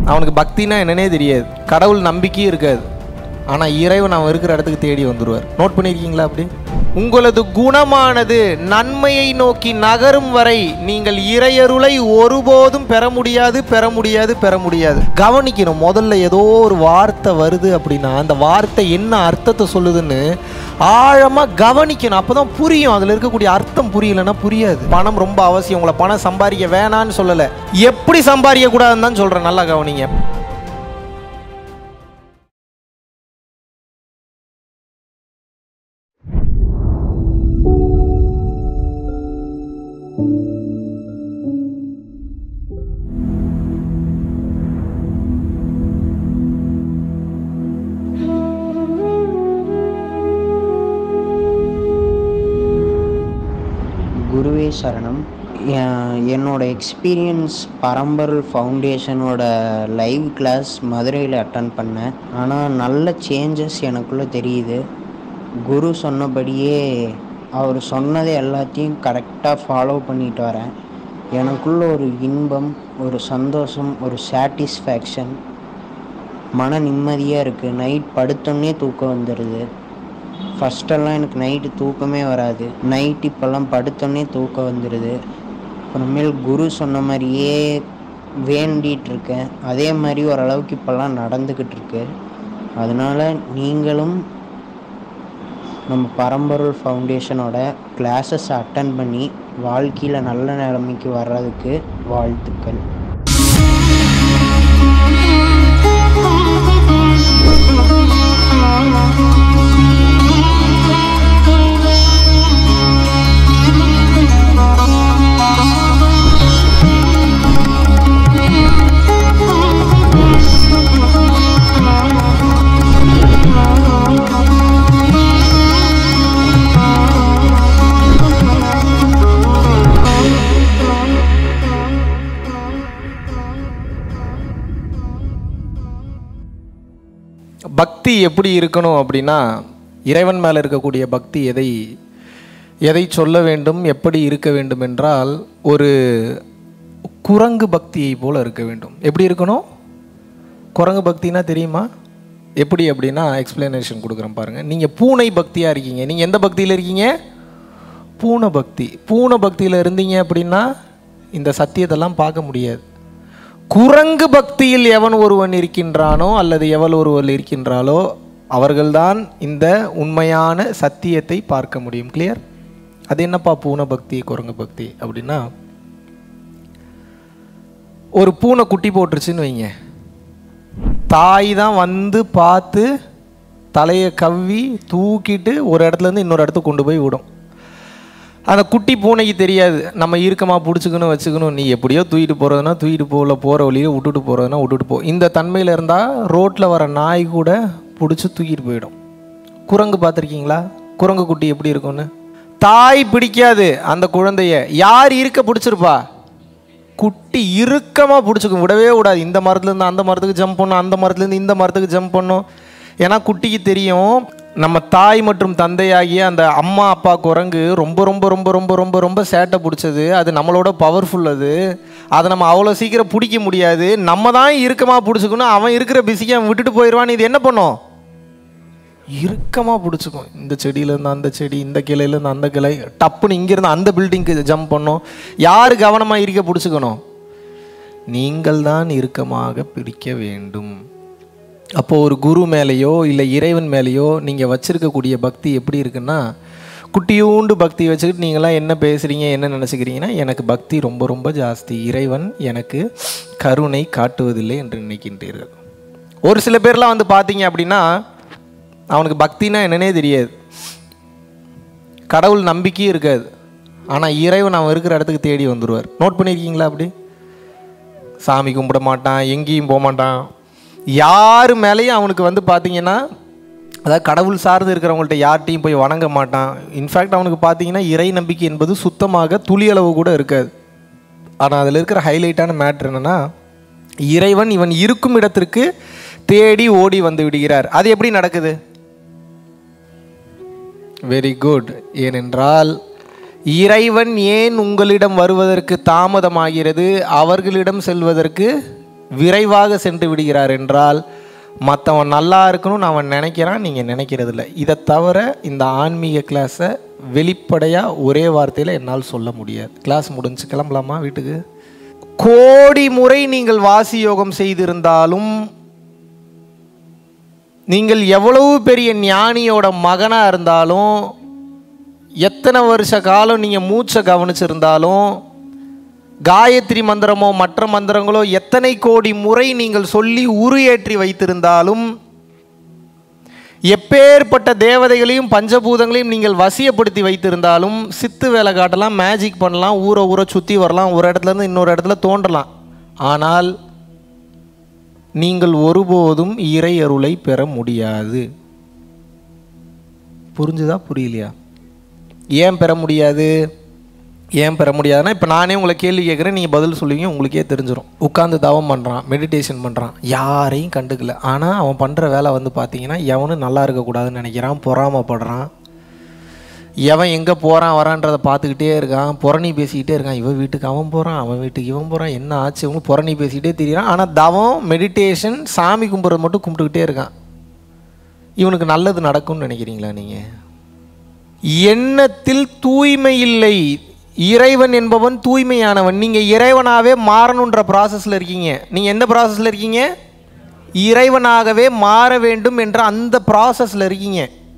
அவனுக்கு பக்தினா என்னன்னே தெரியாது கடவுள் நம்பிக்கையும் இருக்காது ஆனால் இறைவன் அவன் இருக்கிற இடத்துக்கு தேடி வந்துடுவார் நோட் பண்ணியிருக்கீங்களா அப்படி உங்களது குணமானது நன்மையை நோக்கி நகரும் வரை நீங்கள் இறையருளை ஒருபோதும் பெற முடியாது பெற முடியாது பெற முடியாது கவனிக்கணும் முதல்ல ஏதோ ஒரு வார்த்தை வருது அப்படின்னா அந்த வார்த்தை என்ன அர்த்தத்தை சொல்லுதுன்னு ஆழமாக கவனிக்கணும் அப்போ தான் புரியும் அதில் இருக்கக்கூடிய அர்த்தம் புரியலைன்னா புரியாது பணம் ரொம்ப அவசியம் உங்களை பணம் சம்பாதிக்க வேணான்னு சொல்லலை எப்படி சம்பாதிக்க கூடாதுன்னு தான் சொல்கிறேன் நல்லா கவனிங்க குருவே சரணம் என்- என்னோட எக்ஸ்பீரியன்ஸ் பரம்பொருள் ஃபவுண்டேஷனோட லைவ் கிளாஸ் மதுரையில் அட்டன் பண்ணேன் ஆனால் நல்ல சேஞ்சஸ் எனக்குள்ளே தெரியுது குரு சொன்னபடியே அவர் சொன்னதை எல்லாத்தையும் கரெக்டாக ஃபாலோ பண்ணிட்டு வரேன் எனக்குள்ள ஒரு இன்பம் ஒரு சந்தோஷம் ஒரு சாட்டிஸ்ஃபேக்ஷன் மன நிம்மதியாக இருக்குது நைட் படுத்தோன்னே தூக்கம் வந்துடுது ஃபஸ்ட்டெல்லாம் எனக்கு நைட்டு தூக்கமே வராது நைட் இப்போல்லாம் படுத்தோன்னே தூக்கம் வந்துடுது அப்புறமேல் குரு சொன்ன மாதிரியே வேண்டிகிட்டு இருக்கேன் அதே மாதிரி ஓரளவுக்கு இப்போல்லாம் நடந்துக்கிட்டு இருக்கு அதனால் நீங்களும் நம்ம பரம்பொருள் ஃபவுண்டேஷனோட கிளாஸஸ் அட்டன் பண்ணி வாழ்க்கையில் நல்ல நிலைமைக்கு வர்றதுக்கு வாழ்த்துக்கள் பக்தி எப்படி இருக்கணும் அப்படின்னா இறைவன் மேலே இருக்கக்கூடிய பக்தி எதை எதை சொல்ல வேண்டும் எப்படி இருக்க வேண்டும் என்றால் ஒரு குரங்கு பக்தியை போல இருக்க வேண்டும் எப்படி இருக்கணும் குரங்கு பக்தினா தெரியுமா எப்படி அப்படின்னா எக்ஸ்பிளனேஷன் கொடுக்குறேன் பாருங்கள் நீங்கள் பூனை பக்தியாக இருக்கீங்க நீங்கள் எந்த பக்தியில் இருக்கீங்க பூனை பக்தி பூனை பக்தியில் இருந்தீங்க அப்படின்னா இந்த சத்தியத்தெல்லாம் பார்க்க முடியாது குரங்கு பக்தியில் எவன் ஒருவன் இருக்கின்றானோ அல்லது எவள் ஒருவள் இருக்கின்றாளோ அவர்கள்தான் இந்த உண்மையான சத்தியத்தை பார்க்க முடியும் கிளியர் அது என்னப்பா பூனை பக்தி குரங்கு பக்தி அப்படின்னா ஒரு பூனை குட்டி போட்டுருச்சுன்னு வைங்க தாய் தான் வந்து பார்த்து தலையை கவ்வி தூக்கிட்டு ஒரு இடத்துல இருந்து இன்னொரு இடத்துக்கு கொண்டு போய் விடும் அந்த குட்டி பூனைக்கு தெரியாது நம்ம இறுக்கமாக பிடிச்சிக்கணும் வச்சுக்கணும் நீ எப்படியோ தூக்கிட்டு போகிறதுனா தூக்கிட்டு போகல போகிற வழியில விட்டுட்டு போகிறதுனா விட்டுட்டு போ இந்த தன்மையில் இருந்தால் ரோட்டில் வர நாய் கூட பிடிச்சி தூக்கிட்டு போயிடும் குரங்கு பார்த்துருக்கீங்களா குரங்கு குட்டி எப்படி இருக்கும்னு தாய் பிடிக்காது அந்த குழந்தைய யார் இருக்க பிடிச்சிருப்பா குட்டி இறுக்கமாக பிடிச்சிக்கும் விடவே விடாது இந்த மரத்துலேருந்து அந்த மரத்துக்கு ஜம்ப் பண்ணும் அந்த மரத்துலேருந்து இந்த மரத்துக்கு ஜம்ப் பண்ணும் ஏன்னா குட்டிக்கு தெரியும் நம்ம தாய் மற்றும் தந்தையாகிய அந்த அம்மா அப்பா குரங்கு ரொம்ப ரொம்ப ரொம்ப ரொம்ப ரொம்ப ரொம்ப சேட்டை பிடிச்சது அது நம்மளோட பவர்ஃபுல் அது அதை நம்ம அவ்வளோ சீக்கிரம் பிடிக்க முடியாது நம்ம தான் இறுக்கமாக பிடிச்சிக்கணும் அவன் இருக்கிற பிஸிக்கு அவன் விட்டுட்டு போயிடுவான் இது என்ன பண்ணும் இறுக்கமாக பிடிச்சிக்கும் இந்த செடியிலேருந்து அந்த செடி இந்த கிளையிலேருந்து அந்த கிளை டப்புன்னு இங்கேருந்து அந்த பில்டிங்க்கு ஜம்ப் பண்ணும் யார் கவனமாக இருக்க பிடிச்சிக்கணும் நீங்கள் தான் இறுக்கமாக பிடிக்க வேண்டும் அப்போ ஒரு குரு மேலேயோ இல்லை இறைவன் மேலேயோ நீங்கள் வச்சிருக்கக்கூடிய பக்தி எப்படி இருக்குன்னா குட்டியூண்டு பக்தி வச்சுக்கிட்டு நீங்களாம் என்ன பேசுகிறீங்க என்ன நினச்சிக்கிறீங்கன்னா எனக்கு பக்தி ரொம்ப ரொம்ப ஜாஸ்தி இறைவன் எனக்கு கருணை காட்டுவதில்லை என்று நினைக்கின்றீர்கள் ஒரு சில பேர்லாம் வந்து பார்த்தீங்க அப்படின்னா அவனுக்கு பக்தினா என்னன்னே தெரியாது கடவுள் நம்பிக்கையும் இருக்காது ஆனால் இறைவன் அவன் இருக்கிற இடத்துக்கு தேடி வந்துடுவார் நோட் பண்ணியிருக்கீங்களா அப்படி சாமி கும்பிட மாட்டான் எங்கேயும் போக மாட்டான் யார் மேலேயும் அவனுக்கு வந்து பார்த்தீங்கன்னா அதாவது கடவுள் சார்ந்து இருக்கிறவங்கள்ட்ட யார்கிட்டையும் போய் வணங்க மாட்டான் இன்ஃபேக்ட் அவனுக்கு பார்த்தீங்கன்னா இறை நம்பிக்கை என்பது சுத்தமாக துளியளவு கூட இருக்காது ஆனால் அதில் இருக்கிற ஹைலைட்டான மேட்ரு என்னென்னா இறைவன் இவன் இருக்கும் இடத்திற்கு தேடி ஓடி வந்து விடுகிறார் அது எப்படி நடக்குது வெரி குட் ஏனென்றால் இறைவன் ஏன் உங்களிடம் வருவதற்கு தாமதமாகிறது அவர்களிடம் செல்வதற்கு விரைவாக சென்று விடுகிறார் என்றால் மற்றவன் நல்லா இருக்கணும்னு அவன் நினைக்கிறான் நீங்கள் நினைக்கிறதில்ல இதை தவிர இந்த ஆன்மீக கிளாஸை வெளிப்படையாக ஒரே வார்த்தையில் என்னால் சொல்ல முடியாது கிளாஸ் முடிஞ்சு கிளம்பலாமா வீட்டுக்கு கோடி முறை நீங்கள் வாசி யோகம் செய்திருந்தாலும் நீங்கள் எவ்வளவு பெரிய ஞானியோட மகனாக இருந்தாலும் எத்தனை வருஷ காலம் நீங்கள் மூச்சை கவனிச்சிருந்தாலும் காயத்ரி மந்திரமோ மற்ற மந்திரங்களோ எத்தனை கோடி முறை நீங்கள் சொல்லி உருஏற்றி வைத்திருந்தாலும் எப்பேற்பட்ட தேவதைகளையும் பஞ்சபூதங்களையும் நீங்கள் வசியப்படுத்தி வைத்திருந்தாலும் சித்து வேலை காட்டலாம் மேஜிக் பண்ணலாம் ஊரை ஊரை சுற்றி வரலாம் ஒரு இடத்துல இருந்து இன்னொரு இடத்துல தோன்றலாம் ஆனால் நீங்கள் ஒருபோதும் இறை அருளை பெற முடியாது புரிஞ்சுதா புரியலையா ஏன் பெற முடியாது ஏன் பெற முடியாதுன்னா இப்போ நானே உங்களை கேள்வி கேட்குறேன் நீங்கள் பதில் சொல்லுவீங்க உங்களுக்கே தெரிஞ்சிடும் உட்காந்து தவம் பண்ணுறான் மெடிடேஷன் பண்ணுறான் யாரையும் கண்டுக்கல ஆனால் அவன் பண்ணுற வேலை வந்து பார்த்தீங்கன்னா எவனும் நல்லா இருக்கக்கூடாதுன்னு நினைக்கிறான் பொறாமப்படுறான் எவன் எங்கே போகிறான் வரான்றதை பார்த்துக்கிட்டே இருக்கான் புறணி பேசிக்கிட்டே இருக்கான் இவன் வீட்டுக்கு அவன் போகிறான் அவன் வீட்டுக்கு இவன் போகிறான் என்ன ஆச்சு இவங்க புறணி பேசிக்கிட்டே தெரியறான் ஆனால் தவம் மெடிடேஷன் சாமி கும்பிட்றது மட்டும் கும்பிட்டுக்கிட்டே இருக்கான் இவனுக்கு நல்லது நடக்கும்னு நினைக்கிறீங்களா நீங்கள் எண்ணத்தில் தூய்மை இல்லை இறைவன் என்பவன் தூய்மையானவன் நீங்கள் இறைவனாகவே மாறணுன்ற ப்ராசஸில் இருக்கீங்க நீங்கள் எந்த ப்ராசஸில் இருக்கீங்க இறைவனாகவே மாற வேண்டும் என்ற அந்த ப்ராசஸில் இருக்கீங்க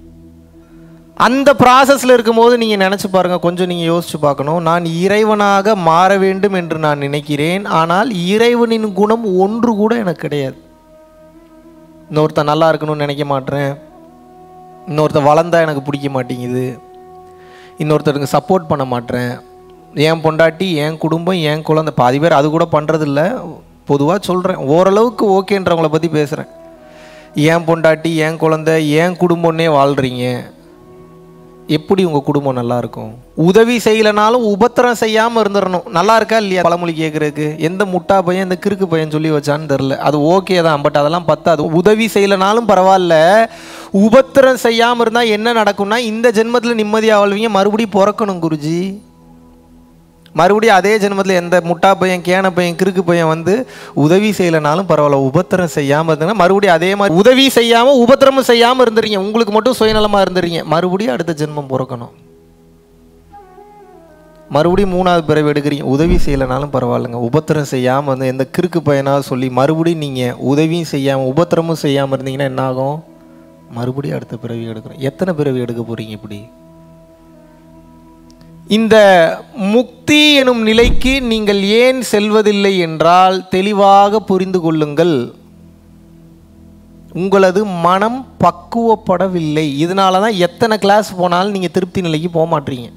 அந்த ப்ராசஸில் இருக்கும்போது நீங்கள் நினச்சி பாருங்கள் கொஞ்சம் நீங்கள் யோசிச்சு பார்க்கணும் நான் இறைவனாக மாற வேண்டும் என்று நான் நினைக்கிறேன் ஆனால் இறைவனின் குணம் ஒன்று கூட எனக்கு கிடையாது இன்னொருத்தன் நல்லா இருக்கணும்னு நினைக்க மாட்டேன் இன்னொருத்தன் வளர்ந்தா எனக்கு பிடிக்க மாட்டேங்குது இன்னொருத்தருக்கு சப்போர்ட் பண்ண மாட்டேன் என் பொண்டாட்டி என் குடும்பம் என் குழந்தை பாதி பேர் அது கூட பண்ணுறதில்ல பொதுவாக சொல்கிறேன் ஓரளவுக்கு ஓகேன்றவங்கள பற்றி பேசுகிறேன் என் பொண்டாட்டி என் குழந்தை என் குடும்பம்னே வாழ்கிறீங்க எப்படி உங்கள் குடும்பம் நல்லா இருக்கும் உதவி செய்யலைனாலும் உபத்திரம் செய்யாமல் இருந்துடணும் நல்லா இருக்கா இல்லையா பழமொழி கேட்குறதுக்கு எந்த முட்டா பையன் இந்த கிறுக்கு பையன் சொல்லி வச்சான்னு தெரில அது ஓகே தான் பட் அதெல்லாம் பத்தாது உதவி செய்யலைனாலும் பரவாயில்ல உபத்திரம் செய்யாமல் இருந்தால் என்ன நடக்கும்னா இந்த ஜென்மத்தில் நிம்மதியாக வாழ்வீங்க மறுபடியும் பிறக்கணும் குருஜி மறுபடியும் அதே ஜென்மத்தில் எந்த முட்டா பையன் கேன பையன் கிறுக்கு பையன் வந்து உதவி செய்யலைனாலும் பரவாயில்ல உபத்திரம் செய்யாமல் இருந்தாங்கன்னா மறுபடியும் அதே மாதிரி உதவி செய்யாமல் உபத்திரமும் செய்யாமல் இருந்துறீங்க உங்களுக்கு மட்டும் சுயநலமாக இருந்துறீங்க மறுபடியும் அடுத்த ஜென்மம் பிறக்கணும் மறுபடியும் மூணாவது பிறவி எடுக்கிறீங்க உதவி செய்யலைனாலும் பரவாயில்லைங்க உபத்திரம் செய்யாமல் வந்து எந்த கிறுக்கு பையனாக சொல்லி மறுபடியும் நீங்கள் உதவியும் செய்யாமல் உபத்திரமும் செய்யாமல் இருந்தீங்கன்னா என்ன ஆகும் மறுபடியும் அடுத்த பிறவி எடுக்கிறோம் எத்தனை பிறவி எடுக்க போகிறீங்க இப்படி இந்த முக்தி எனும் நிலைக்கு நீங்கள் ஏன் செல்வதில்லை என்றால் தெளிவாக புரிந்து கொள்ளுங்கள் உங்களது மனம் பக்குவப்படவில்லை இதனால தான் எத்தனை கிளாஸ் போனாலும் நீங்கள் திருப்தி நிலைக்கு போக மாட்டீங்க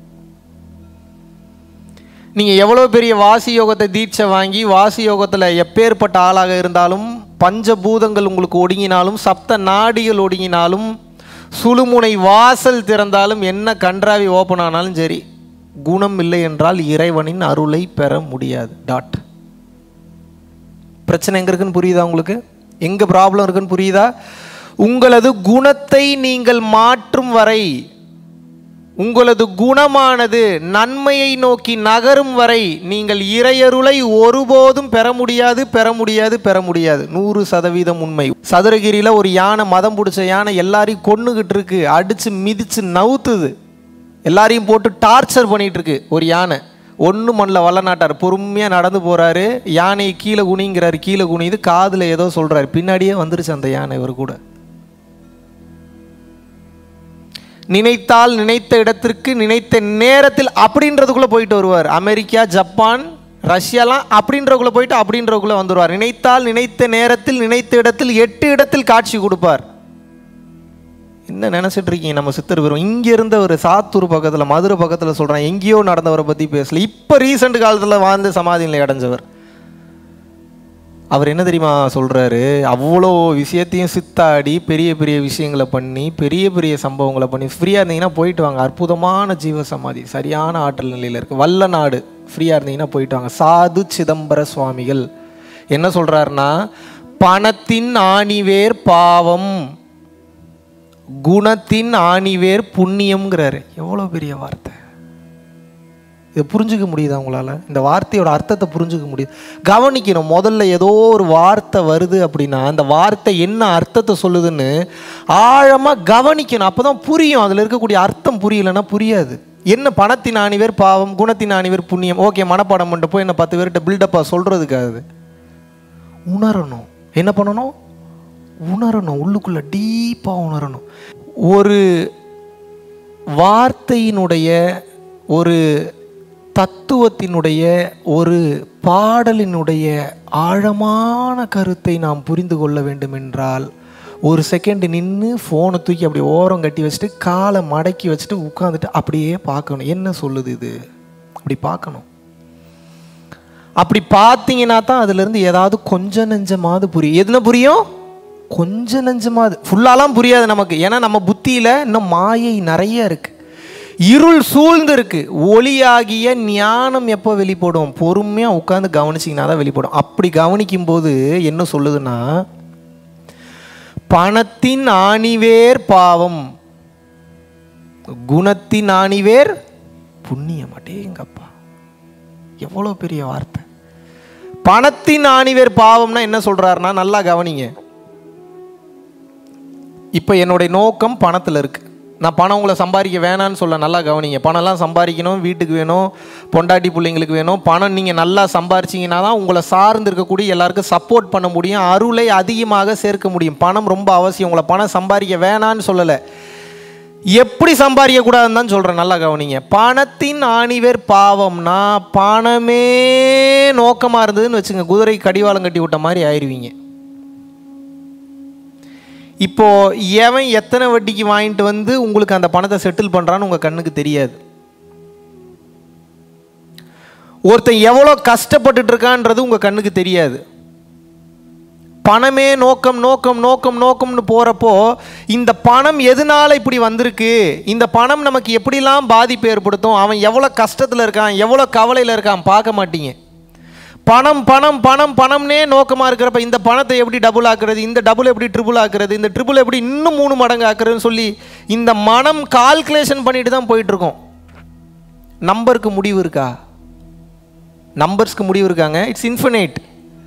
நீங்கள் எவ்வளோ பெரிய வாசி யோகத்தை தீட்சை வாங்கி வாசி யோகத்தில் எப்பேற்பட்ட ஆளாக இருந்தாலும் பஞ்சபூதங்கள் உங்களுக்கு ஒடுங்கினாலும் சப்த நாடிகள் ஒடுங்கினாலும் சுழுமுனை வாசல் திறந்தாலும் என்ன கன்றாவி ஓப்பன் ஆனாலும் சரி குணம் இல்லை என்றால் இறைவனின் அருளை பெற முடியாது டாட் பிரச்சனை எங்கே இருக்குன்னு புரியுதா உங்களுக்கு எங்கே ப்ராப்ளம் இருக்குன்னு புரியுதா உங்களது குணத்தை நீங்கள் மாற்றும் வரை உங்களது குணமானது நன்மையை நோக்கி நகரும் வரை நீங்கள் இறையருளை ஒருபோதும் பெற முடியாது பெற முடியாது பெற முடியாது நூறு சதவீதம் உண்மை சதுரகிரியில் ஒரு யானை மதம் பிடிச்ச யானை எல்லாரையும் கொன்னுகிட்டு இருக்கு அடிச்சு மிதிச்சு நவுத்துது எல்லாரையும் போட்டு டார்ச்சர் பண்ணிட்டு இருக்கு ஒரு யானை ஒன்று மண்ணில் வல்லநாட்டார் பொறுமையாக நடந்து போகிறாரு யானையை கீழே குனிங்கிறாரு கீழே குனிது காதில் ஏதோ சொல்கிறாரு பின்னாடியே வந்துருச்சு அந்த யானை இவர் கூட நினைத்தால் நினைத்த இடத்திற்கு நினைத்த நேரத்தில் அப்படின்றதுக்குள்ளே போயிட்டு வருவார் அமெரிக்கா ஜப்பான் ரஷ்யாலாம் அப்படின்றக்குள்ளே போயிட்டு அப்படின்றக்குள்ளே வந்துடுவார் நினைத்தால் நினைத்த நேரத்தில் நினைத்த இடத்தில் எட்டு இடத்தில் காட்சி கொடுப்பார் என்ன நினச்சிட்டு இருக்கீங்க நம்ம சித்தர் பெரும் இங்கே இருந்த ஒரு சாத்தூர் பக்கத்தில் மதுரை பக்கத்தில் சொல்கிறேன் எங்கேயோ நடந்தவரை பற்றி பேசல இப்போ ரீசெண்ட் காலத்தில் வாழ்ந்து சமாதி நிலை அடைஞ்சவர் அவர் என்ன தெரியுமா சொல்கிறாரு அவ்வளோ விஷயத்தையும் சித்தாடி பெரிய பெரிய விஷயங்களை பண்ணி பெரிய பெரிய சம்பவங்களை பண்ணி ஃப்ரீயாக இருந்தீங்கன்னா போயிட்டு வாங்க அற்புதமான ஜீவ சமாதி சரியான ஆற்றல் நிலையில் இருக்குது வல்ல நாடு ஃப்ரீயாக இருந்தீங்கன்னா போயிட்டு வாங்க சாது சிதம்பர சுவாமிகள் என்ன சொல்கிறாருன்னா பணத்தின் ஆணிவேர் பாவம் குணத்தின் ஆணிவேர் புண்ணியம்ங்கிறாரு எவ்வளோ பெரிய வார்த்தை இதை புரிஞ்சுக்க முடியுதா உங்களால் இந்த வார்த்தையோட அர்த்தத்தை புரிஞ்சுக்க முடியுது கவனிக்கணும் முதல்ல ஏதோ ஒரு வார்த்தை வருது அப்படின்னா அந்த வார்த்தை என்ன அர்த்தத்தை சொல்லுதுன்னு ஆழமாக கவனிக்கணும் அப்போ தான் புரியும் அதில் இருக்கக்கூடிய அர்த்தம் புரியலைன்னா புரியாது என்ன பணத்தின் ஆணிவர் பாவம் குணத்தின் ஆணிவர் புண்ணியம் ஓகே மனப்பாடம் பண்ணிட்டு போய் என்ன பத்து பேர்கிட்ட பில்டப்பாக சொல்கிறதுக்காது உணரணும் என்ன பண்ணணும் உணரணும் உள்ளுக்குள்ளே டீப்பாக உணரணும் ஒரு வார்த்தையினுடைய ஒரு தத்துவத்தினுடைய ஒரு பாடலினுடைய ஆழமான கருத்தை நாம் புரிந்து கொள்ள வேண்டும் என்றால் ஒரு செகண்ட் நின்று ஃபோனை தூக்கி அப்படி ஓரம் கட்டி வச்சுட்டு காலை மடக்கி வச்சுட்டு உட்காந்துட்டு அப்படியே பார்க்கணும் என்ன சொல்லுது இது அப்படி பார்க்கணும் அப்படி பார்த்தீங்கன்னா தான் அதுலேருந்து ஏதாவது கொஞ்சம் நெஞ்சமாவது புரியும் எதுனா புரியும் கொஞ்சம் நெஞ்சமாவது ஃபுல்லாலாம் புரியாது நமக்கு ஏன்னா நம்ம புத்தியில் இன்னும் மாயை நிறைய இருக்கு இருள் சூழ்ந்து இருக்கு ஒளியாகிய ஞானம் எப்போ வெளிப்படும் பொறுமையாக உட்காந்து கவனிச்சிங்கன்னா தான் வெளிப்படும் அப்படி கவனிக்கும் போது என்ன சொல்லுதுன்னா பணத்தின் ஆணிவேர் பாவம் குணத்தின் ஆணிவேர் புண்ணியம் அடேங்கப்பா எவ்வளோ பெரிய வார்த்தை பணத்தின் ஆணிவேர் பாவம்னா என்ன சொல்றாருன்னா நல்லா கவனிங்க இப்போ என்னுடைய நோக்கம் பணத்தில் இருக்கு நான் பணம் உங்களை சம்பாதிக்க வேணான்னு சொல்ல நல்லா கவனிங்க பணம்லாம் சம்பாதிக்கணும் வீட்டுக்கு வேணும் பொண்டாட்டி பிள்ளைங்களுக்கு வேணும் பணம் நீங்கள் நல்லா சம்பாரிச்சிங்கன்னா தான் உங்களை சார்ந்து இருக்கக்கூடிய எல்லாருக்கும் சப்போர்ட் பண்ண முடியும் அருளை அதிகமாக சேர்க்க முடியும் பணம் ரொம்ப அவசியம் உங்களை பணம் சம்பாதிக்க வேணான்னு சொல்லலை எப்படி சம்பாதிக்க கூடாதுன்னு தான் சொல்கிறேன் நல்லா கவனிங்க பணத்தின் ஆணிவேர் பாவம்னா பணமே நோக்கமாக இருந்ததுன்னு வச்சுங்க குதிரை கடிவாளம் கட்டி விட்ட மாதிரி ஆயிடுவீங்க இப்போ எவன் எத்தனை வட்டிக்கு வாங்கிட்டு வந்து உங்களுக்கு அந்த பணத்தை செட்டில் பண்ணுறான்னு உங்கள் கண்ணுக்கு தெரியாது ஒருத்தன் எவ்வளோ கஷ்டப்பட்டுட்டு இருக்கான்றது உங்கள் கண்ணுக்கு தெரியாது பணமே நோக்கம் நோக்கம் நோக்கம் நோக்கம்னு போகிறப்போ இந்த பணம் எதனால இப்படி வந்திருக்கு இந்த பணம் நமக்கு எப்படிலாம் பாதிப்பு ஏற்படுத்தும் அவன் எவ்வளோ கஷ்டத்தில் இருக்கான் எவ்வளோ கவலையில் இருக்கான் பார்க்க மாட்டீங்க பணம் பணம் பணம் பணம்னே நோக்கமாக இருக்கிறப்ப இந்த பணத்தை எப்படி டபுள் ஆக்குறது இந்த டபுள் எப்படி ட்ரிபிள் ஆக்குறது இந்த ட்ரிபிள் எப்படி இன்னும் மூணு மடங்கு ஆக்குறதுன்னு சொல்லி இந்த மனம் கால்குலேஷன் பண்ணிட்டு தான் போயிட்டுருக்கோம் நம்பருக்கு முடிவு இருக்கா நம்பர்ஸ்க்கு முடிவு இருக்காங்க இட்ஸ் இன்ஃபினைட்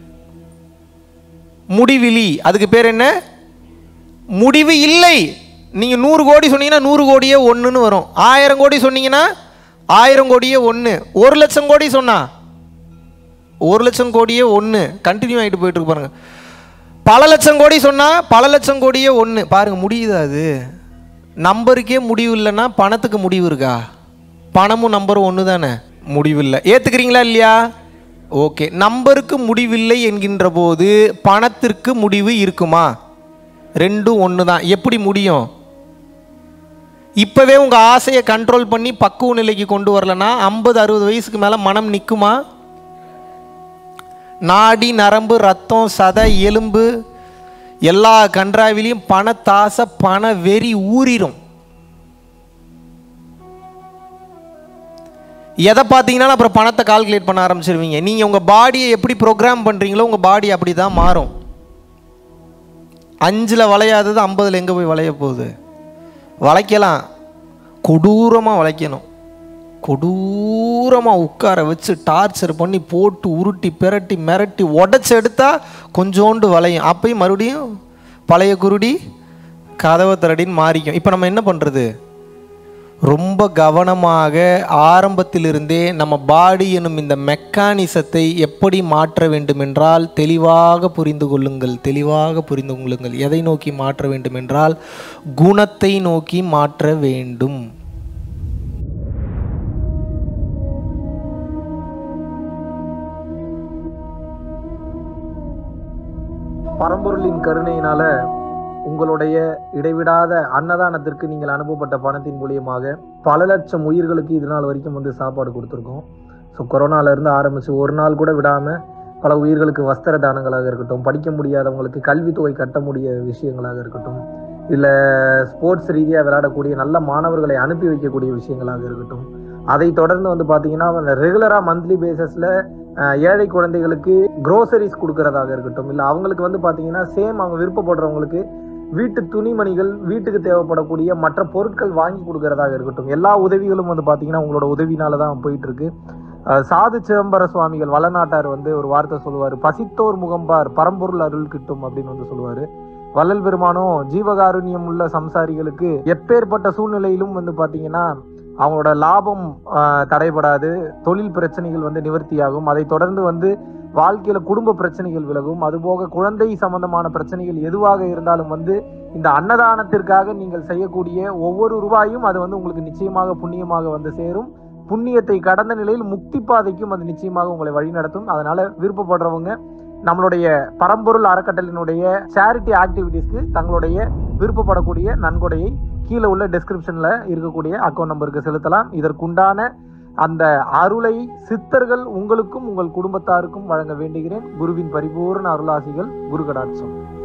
முடிவிலி அதுக்கு பேர் என்ன முடிவு இல்லை நீங்கள் நூறு கோடி சொன்னீங்கன்னா நூறு கோடியே ஒன்றுன்னு வரும் ஆயிரம் கோடி சொன்னீங்கன்னா ஆயிரம் கோடியே ஒன்று ஒரு லட்சம் கோடி சொன்னா ஒரு லட்சம் கோடியே ஒன்று கண்டினியூ ஆகிட்டு போயிட்டு இருக்கு பாருங்க பல லட்சம் கோடி சொன்னால் பல லட்சம் கோடியே ஒன்று பாருங்க முடியுதா அது நம்பருக்கே முடிவு இல்லைன்னா பணத்துக்கு முடிவு இருக்கா பணமும் நம்பரும் ஒன்று தானே முடிவு இல்லை ஏற்றுக்கிறீங்களா இல்லையா ஓகே நம்பருக்கு முடிவில்லை என்கின்ற போது பணத்திற்கு முடிவு இருக்குமா ரெண்டும் ஒன்று தான் எப்படி முடியும் இப்போவே உங்கள் ஆசையை கண்ட்ரோல் பண்ணி பக்குவ நிலைக்கு கொண்டு வரலன்னா ஐம்பது அறுபது வயசுக்கு மேலே மனம் நிற்குமா நாடி நரம்பு ரத்தம் சதை எலும்பு எல்லா கன்றாவிலையும் பணத்தாசை பண வெறி ஊறிடும் எதை பார்த்தீங்கன்னா அப்புறம் பணத்தை கால்குலேட் பண்ண ஆரம்பிச்சிருவீங்க நீங்கள் உங்கள் பாடியை எப்படி ப்ரோக்ராம் பண்ணுறீங்களோ உங்கள் பாடி அப்படி தான் மாறும் அஞ்சில் வளையாதது ஐம்பதில் எங்கே போய் வளைய போகுது வளைக்கலாம் கொடூரமாக வளைக்கணும் கொடூரமாக உட்கார வச்சு டார்ச்சர் பண்ணி போட்டு உருட்டி பிரட்டி மிரட்டி உடச்சி எடுத்தா கொஞ்சோண்டு வளையும் அப்பயும் மறுபடியும் பழைய குருடி கதவை திரடின்னு மாறிக்கும் இப்போ நம்ம என்ன பண்ணுறது ரொம்ப கவனமாக ஆரம்பத்திலிருந்தே நம்ம பாடி எனும் இந்த மெக்கானிசத்தை எப்படி மாற்ற வேண்டும் என்றால் தெளிவாக புரிந்து கொள்ளுங்கள் தெளிவாக புரிந்து கொள்ளுங்கள் எதை நோக்கி மாற்ற வேண்டும் என்றால் குணத்தை நோக்கி மாற்ற வேண்டும் பரம்பொருளின் கருணையினால உங்களுடைய இடைவிடாத அன்னதானத்திற்கு நீங்கள் அனுப்பப்பட்ட பணத்தின் மூலியமாக பல லட்சம் உயிர்களுக்கு இது நாள் வரைக்கும் வந்து சாப்பாடு கொடுத்துருக்கோம் ஸோ கொரோனாலேருந்து ஆரம்பித்து ஒரு நாள் கூட விடாமல் பல உயிர்களுக்கு வஸ்திர தானங்களாக இருக்கட்டும் படிக்க முடியாதவங்களுக்கு கல்வித்தொகை கட்ட முடிய விஷயங்களாக இருக்கட்டும் இல்லை ஸ்போர்ட்ஸ் ரீதியாக விளையாடக்கூடிய நல்ல மாணவர்களை அனுப்பி வைக்கக்கூடிய விஷயங்களாக இருக்கட்டும் அதை தொடர்ந்து வந்து பார்த்தீங்கன்னா ரெகுலராக மந்த்லி பேசிஸில் ஏழை குழந்தைகளுக்கு க்ரோசரிஸ் கொடுக்கறதாக இருக்கட்டும் இல்லை அவங்களுக்கு வந்து பார்த்தீங்கன்னா சேம் அவங்க விருப்பப்படுறவங்களுக்கு வீட்டு துணிமணிகள் வீட்டுக்கு தேவைப்படக்கூடிய மற்ற பொருட்கள் வாங்கி கொடுக்கறதாக இருக்கட்டும் எல்லா உதவிகளும் வந்து பார்த்தீங்கன்னா உங்களோட உதவினால தான் போயிட்டு இருக்கு அஹ் சாது சிதம்பர சுவாமிகள் வளநாட்டார் வந்து ஒரு வார்த்தை சொல்லுவார் பசித்தோர் முகம்பார் பரம்பொருள் அருள் கிட்டும் அப்படின்னு வந்து சொல்லுவாரு வள்ளல் பெருமானும் ஜீவகாருண்யம் உள்ள சம்சாரிகளுக்கு எப்பேற்பட்ட சூழ்நிலையிலும் வந்து பார்த்தீங்கன்னா அவங்களோட லாபம் ஆஹ், தடைபடாது தொழில் பிரச்சனைகள் வந்து நிவர்த்தியாகும் அதை தொடர்ந்து வந்து வாழ்க்கையில குடும்ப பிரச்சனைகள் விலகும் அதுபோக குழந்தை சம்பந்தமான பிரச்சனைகள் எதுவாக இருந்தாலும் வந்து இந்த அன்னதானத்திற்காக நீங்கள் செய்யக்கூடிய ஒவ்வொரு ரூபாயும் அது வந்து உங்களுக்கு நிச்சயமாக புண்ணியமாக வந்து சேரும் புண்ணியத்தை கடந்த நிலையில் முக்தி பாதைக்கும் அது நிச்சயமாக உங்களை வழிநடத்தும் அதனால விருப்பப்படுறவங்க நம்மளுடைய பரம்பொருள் அறக்கட்டளினுடைய சேரிட்டி ஆக்டிவிட்டீஸ்க்கு தங்களுடைய விருப்பப்படக்கூடிய நன்கொடையை கீழே உள்ள டெஸ்கிரிப்ஷன்ல இருக்கக்கூடிய அக்கௌண்ட் நம்பருக்கு செலுத்தலாம் இதற்குண்டான அந்த அருளை சித்தர்கள் உங்களுக்கும் உங்கள் குடும்பத்தாருக்கும் வழங்க வேண்டுகிறேன் குருவின் பரிபூர்ண அருளாசிகள் குரு கடாட்சம்